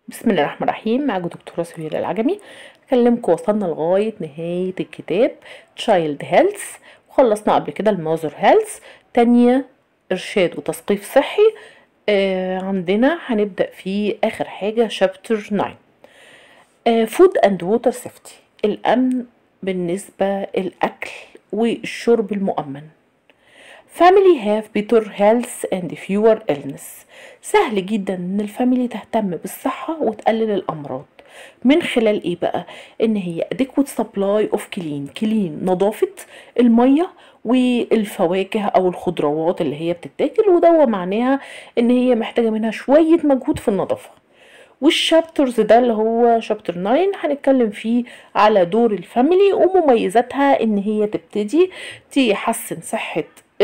بسم الله الرحمن الرحيم معاكم دكتورة سهير العجمي هكلمكم وصلنا لغاية نهاية الكتاب Child Health وخلصنا قبل كده الموزر هيلث تانية إرشاد وتثقيف صحي آه عندنا هنبدأ في آخر حاجة شابتر 9 آه Food and Water Safety الأمن بالنسبة الأكل والشرب المؤمن Family have better health and fewer illness سهل جدا ان الفاميلي تهتم بالصحة وتقلل الأمراض من خلال ايه بقى ان هي adequate supply of clean clean نظافة المية والفواكه او الخضروات اللي هي بتتاكل وده معناها ان هي محتاجة منها شوية مجهود في النظافة والشابترز ده اللي هو شابتر 9 هنتكلم فيه على دور الفاميلي ومميزاتها ان هي تبتدي تحسن صحة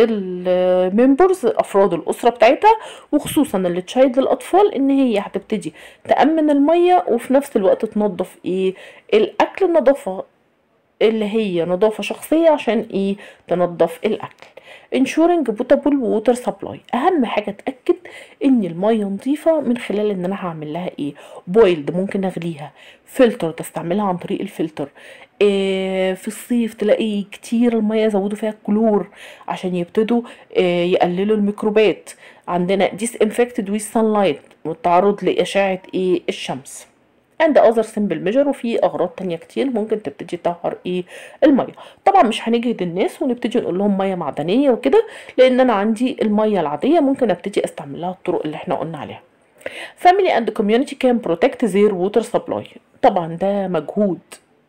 الممبرز افراد الاسره بتاعتها وخصوصا اللي تشايلد للاطفال ان هي هتبتدي تامن الميه وفي نفس الوقت تنظف ايه الاكل النظافه اللي هي نظافه شخصيه عشان ايه تنظف الاكل ensuring potable water supply اهم حاجه اتاكد ان الميه نظيفه من خلال ان انا هعمل لها ايه بويلد ممكن اغليها فلتر تستعملها عن طريق الفلتر إيه في الصيف تلاقي كتير الميه يزودوا فيها الكلور عشان يبتدوا إيه يقللوا الميكروبات عندنا disinfected with sunlight والتعرض لاشعه ايه الشمس and other simple measure وفي اغراض تانية كتير ممكن تبتدي تطهر ايه الميه طبعا مش هنجهد الناس ونبتدي نقول لهم ميه معدنيه وكده لان انا عندي الميه العاديه ممكن ابتدي استعمل لها الطرق اللي احنا قلنا عليها family and community can protect their water supply طبعا ده مجهود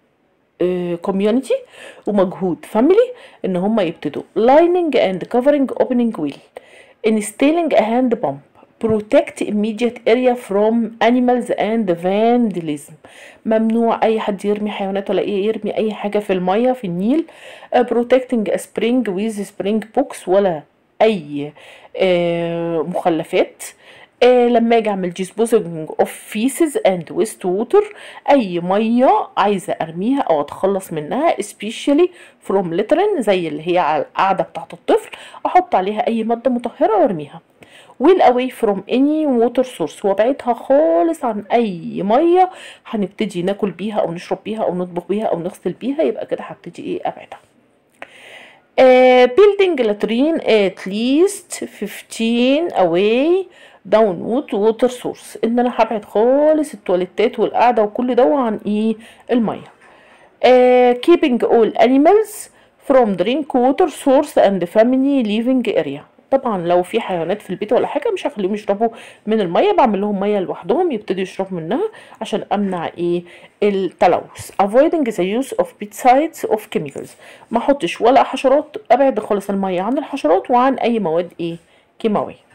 كوميونتي ومجهود فاميلي ان هم يبتدوا lining and covering opening well installing a hand pump protect immediate area from animals and vandalism ممنوع اي حد يرمي حيوانات ولا ايه يرمي اي حاجه في الميه في النيل uh, protecting a spring with spring box ولا اي uh, مخلفات آه لما اجي اعمل disposing of feces and waste water اي ميه عايزه ارميها او اتخلص منها especially from littering زي اللي هي على القاعده بتاعت الطفل احط عليها اي ماده مطهره وارميها well away from any water source وابعدها خالص عن اي ميه هنبتدي ناكل بيها او نشرب بيها او نطبخ بيها او نغسل بيها يبقى كده هبتدي ايه ابعدها uh, building latrine at least 15 away داون ووتر سورس ان انا هبعد خالص التواليتات والقعده وكل ده عن ايه الميه uh, keeping all animals from drink water source and family living area طبعا لو في حيوانات في البيت ولا حاجه مش هخليهم يشربوا من الميه بعمل لهم ميه لوحدهم يبتدوا يشربوا منها عشان امنع ايه التلوث avoiding the use of pesticides of chemicals ما احطش ولا حشرات ابعد خالص الميه عن الحشرات وعن اي مواد ايه كيماويه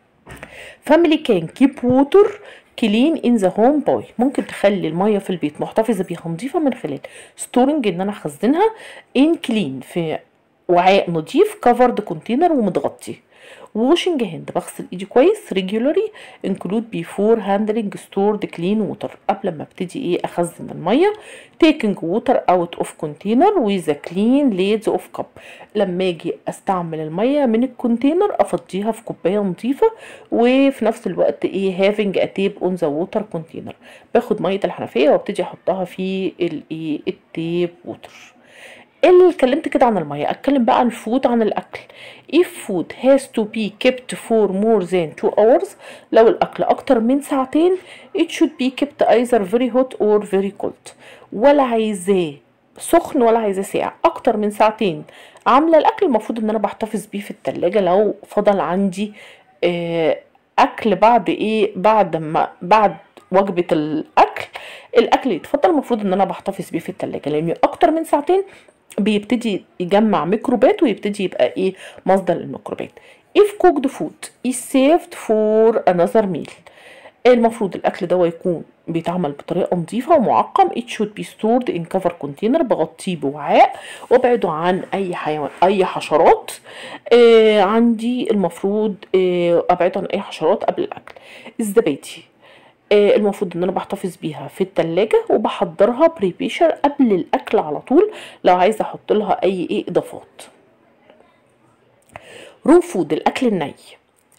family can keep water clean in the home by ممكن تخلي المية في البيت محتفظة بيها نظيفة من خلال storing ان انا اخزنها in clean في وعاء نظيف covered container ومتغطي washing hand بغسل ايدي كويس regularly include before handling stored clean water قبل ما ابتدي ايه اخزن المية taking water out of container with a clean lids of cup لما اجي استعمل المية من الكونتينر افضيها في كوباية نظيفة وفي نفس الوقت ايه having a tap on the water container باخد مية الحنفية وابتدي احطها في الايه التيب ووتر اللي اتكلمت كده عن المية اتكلم بقى عن الفود عن الاكل if food has to be kept for more than 2 hours لو الاكل اكتر من ساعتين it should be kept either very hot or very cold ولا عايزاه سخن ولا عايزاه ساقع اكتر من ساعتين عامله الاكل المفروض ان انا بحتفظ بيه في التلاجة لو فضل عندي آه اكل بعد ايه بعد ما بعد وجبة الاكل الاكل يتفضل المفروض ان انا بحتفظ بيه في التلاجة لان اكتر من ساعتين بيبتدي يجمع ميكروبات ويبتدي يبقى ايه مصدر للميكروبات if cooked food is saved for another meal المفروض الاكل ده يكون بيتعمل بطريقه نظيفه ومعقم it should be stored in cover container بغطيه بوعاء وابعده عن اي حيوان اي حشرات آه عندي المفروض آه ابعده عن اي حشرات قبل الاكل الزبادي آه المفروض ان انا بحتفظ بيها في التلاجة وبحضرها بريبيشر قبل الاكل على طول لو عايزه احط لها اي ايه اضافات رو فود الاكل الني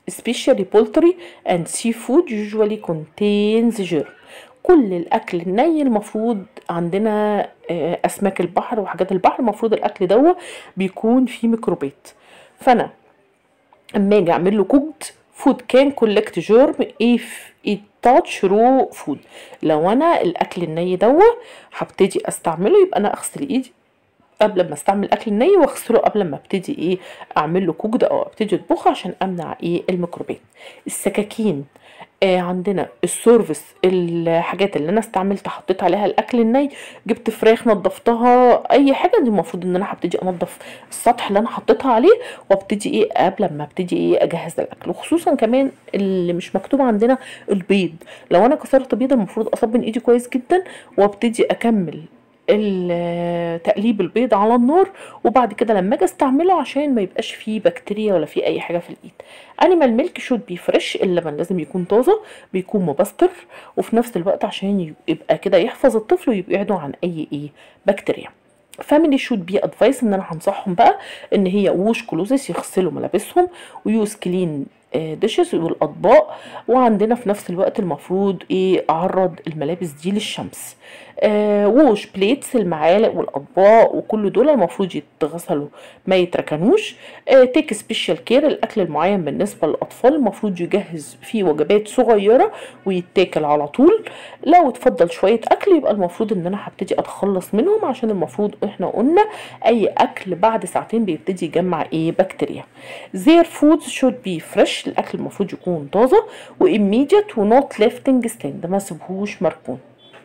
especially poultry and seafood usually contains germ كل الاكل الني المفروض عندنا آه، اسماك البحر وحاجات البحر المفروض الاكل دوت بيكون فيه ميكروبات فانا اما اجي اعمل له كوكد فود كان كولكت جيرم if it touch raw food لو انا الاكل الني دوت هبتدي استعمله يبقى انا اغسل ايدي قبل ما استعمل الاكل الني واغسله قبل ما ابتدي ايه اعمل له كوكد او ابتدي اطبخه عشان امنع ايه الميكروبات السكاكين آه عندنا السيرفس الحاجات اللي انا استعملت حطيت عليها الاكل الني جبت فراخ نضفتها اي حاجه دي المفروض ان انا هبتدي انضف السطح اللي انا حطيتها عليه وابتدي ايه قبل ما ابتدي ايه اجهز الاكل وخصوصا كمان اللي مش مكتوب عندنا البيض لو انا كسرت بيض المفروض اصبن ايدي كويس جدا وابتدي اكمل ال- تقليب البيض على النار وبعد كده لما اجي استعمله عشان ما يبقاش فيه بكتيريا ولا فيه اي حاجه في الايد انيمال ميلك شود بي فريش اللبن لازم يكون طازه بيكون مبستر وفي نفس الوقت عشان يبقى كده يحفظ الطفل ويبعده عن اي ايه بكتيريا فاميلي شود بي ادفايس ان انا هنصحهم بقى ان هي ووش كلوزس يغسلوا ملابسهم ويوز كلين ديشز والاطباق وعندنا في نفس الوقت المفروض ايه اعرض الملابس دي للشمس آه ووش بليتس المعالق والاطباق وكل دول المفروض يتغسلوا ما يتركنوش آه تيك سبيشال كير الاكل المعين بالنسبه للاطفال المفروض يجهز فيه وجبات صغيره ويتاكل على طول لو اتفضل شويه اكل يبقى المفروض ان انا هبتدي اتخلص منهم عشان المفروض احنا قلنا اي اكل بعد ساعتين بيبتدي يجمع ايه بكتيريا their foods should be fresh الاكل المفروض يكون طازه و immediate و not lifting stand ما سيبهوش مركون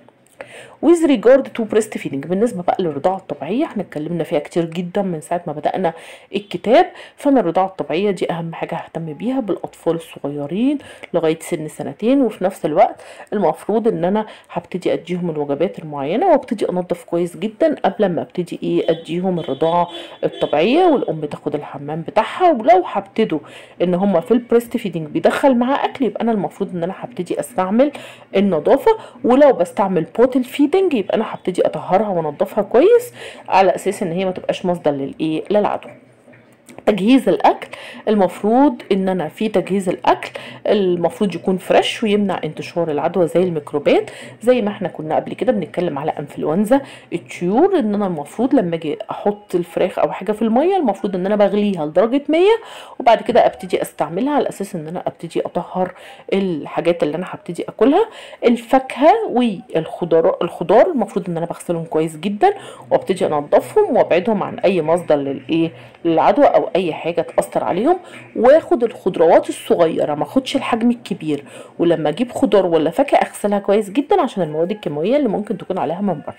with regard to breastfeeding بالنسبة بقى للرضاعة الطبيعية احنا اتكلمنا فيها كتير جدا من ساعة ما بدأنا الكتاب فانا الرضاعة الطبيعية دي اهم حاجة ههتم بيها بالاطفال الصغيرين لغاية سن سنتين وفي نفس الوقت المفروض ان انا هبتدي اديهم الوجبات المعينة وابتدي انضف كويس جدا قبل ما ابتدي ايه اديهم الرضاعة الطبيعية والام تاخد الحمام بتاعها ولو هبتدوا ان هم في البريست فيدنج بيدخل معاه اكل يبقى انا المفروض ان انا هبتدي استعمل النظافة ولو بستعمل بوتل فيدنج يبقى انا هبتدي اطهرها وانضفها كويس على اساس ان هي ما تبقاش مصدر للايه للعدوى تجهيز الاكل المفروض ان انا في تجهيز الاكل المفروض يكون فريش ويمنع انتشار العدوى زي الميكروبات زي ما احنا كنا قبل كده بنتكلم على انفلونزا الطيور ان انا المفروض لما اجي احط الفراخ او حاجه في الميه المفروض ان انا بغليها لدرجه 100 وبعد كده ابتدي استعملها على اساس ان انا ابتدي اطهر الحاجات اللي انا هبتدي اكلها الفاكهه والخضار الخضار المفروض ان انا بغسلهم كويس جدا وابتدي انضفهم وابعدهم عن اي مصدر للايه للعدوى او اي حاجه تاثر عليهم واخد الخضروات الصغيره ما اخدش الحجم الكبير ولما اجيب خضار ولا فاكهه اغسلها كويس جدا عشان المواد الكيماويه اللي ممكن تكون عليها من بره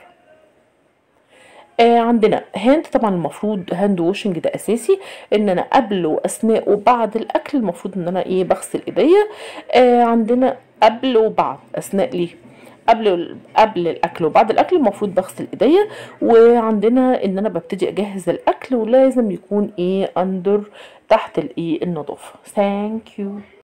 آه عندنا هاند طبعا المفروض هاند ووشنج ده اساسي ان انا قبل واثناء وبعد الاكل المفروض ان انا ايه بغسل ايديا آه عندنا قبل وبعد اثناء ليه قبل قبل الاكل وبعد الاكل المفروض بغسل ايديا وعندنا ان انا ببتدي اجهز الاكل ولازم يكون ايه اندر تحت الايه النظافه ثانك يو